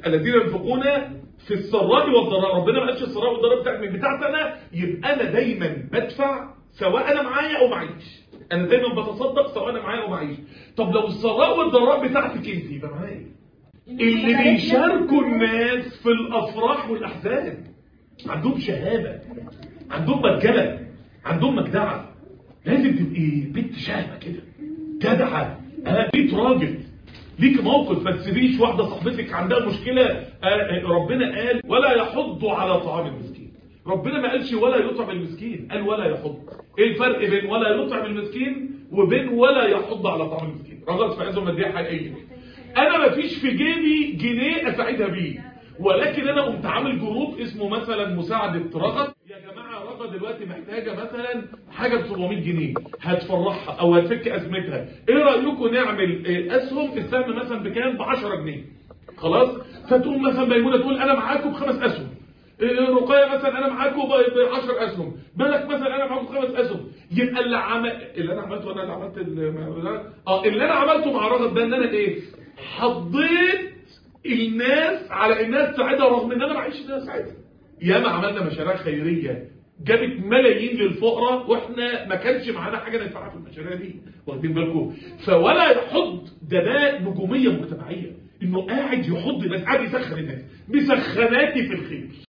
الذين ينفقون في السراء والضراء ربنا ما قالش السراء والضراء بتاعت مين بتاعت انا يبقى انا دايما بدفع سواء انا معايا او معيش انا دايما بتصدق سواء انا معايا او معيش طب لو السراء والضراء بتاعتك انت يبقى معايا اللي بيشاركوا الناس في الافراح والاحزان عندهم شهاده عندهم مجله عندهم مجدعه لازم تبقي بنت شهمه كده جدعه اه بيت راجل ليك موقف ما تسيبيش واحده صاحبتك عندها مشكله آه ربنا قال ولا يحض على طعام المسكين ربنا ما قالش ولا يطعم المسكين قال ولا يحض ايه الفرق بين ولا يطعم المسكين وبين ولا يحض على طعام المسكين رغبت في عزم ماديه حقيقيه انا ما فيش في جيبي جنيه اساعدها بيه ولكن انا قمت عامل جروب اسمه مثلا مساعده رغد يا جماعه رغد دلوقتي محتاجه مثلا حاجه ب 700 جنيه هتفرحها او هتفك ازمتها ايه رايكم نعمل اسهم السهم مثلا بكام ب 10 جنيه خلاص فتقوم مثلا ميمونه تقول انا معاكم بخمس اسهم رقية مثلا انا معاكم ب 10 اسهم بالك مثلا انا معاكم خمس اسهم يبقى اللي عمل اللي انا عملته انا اللي عملت ال... اه اللي انا عملته مع رغد ده ان انا ايه حضيت الناس على انها تساعدها رغم ان انا معيش انها تساعدها ياما عملنا مشاريع خيريه جابت ملايين للفقراء واحنا ما كانش معانا حاجه ندفعها في المشاريع دي واخدين بالكم فولا يحض ده ده نجوميه مجتمعيه انه قاعد يحض الناس قاعد يسخن الناس بسخناتي في الخير